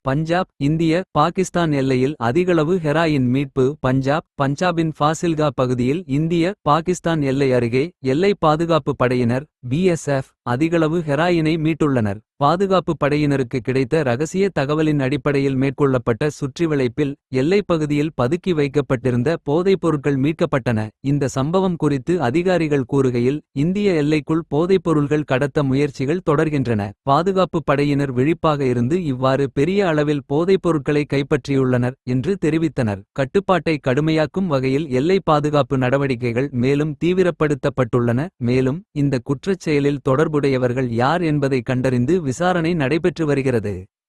பஞ்சாப் இந்திய பாகிஸ்தான் எல்லையில் அதிகளவு ஹெராயின் மீட்பு பஞ்சாப் பஞ்சாபின் ஃபாசில்கா பகுதியில் இந்திய பாகிஸ்தான் எல்லை அருகே எல்லை பாதுகாப்பு படையினர் பிஎஸ்எஃப் அதிகளவு ஹெராயினை மீட்டுள்ளனர் பாதுகாப்பு படையினருக்கு கிடைத்த ரகசிய தகவலின் அடிப்படையில் மேற்கொள்ளப்பட்ட சுற்றிவளைப்பில் எல்லைப் பகுதியில் பதுக்கி வைக்கப்பட்டிருந்த போதைப் பொருட்கள் மீட்கப்பட்டன இந்த சம்பவம் குறித்து அதிகாரிகள் கூறுகையில் இந்திய எல்லைக்குள் போதைப் பொருள்கள் கடத்த முயற்சிகள் தொடர்கின்றன பாதுகாப்பு படையினர் விழிப்பாக இருந்து இவ்வாறு பெரிய அளவில் போதைப் பொருட்களை கைப்பற்றியுள்ளனர் என்று தெரிவித்தனர் கட்டுப்பாட்டை கடுமையாக்கும் வகையில் எல்லை பாதுகாப்பு நடவடிக்கைகள் மேலும் தீவிரப்படுத்தப்பட்டுள்ளன மேலும் இந்த குற்றச் செயலில் தொடர்புடையவர்கள் யார் என்பதை கண்டறிந்து விசாரணை நடைபெற்று வருகிறது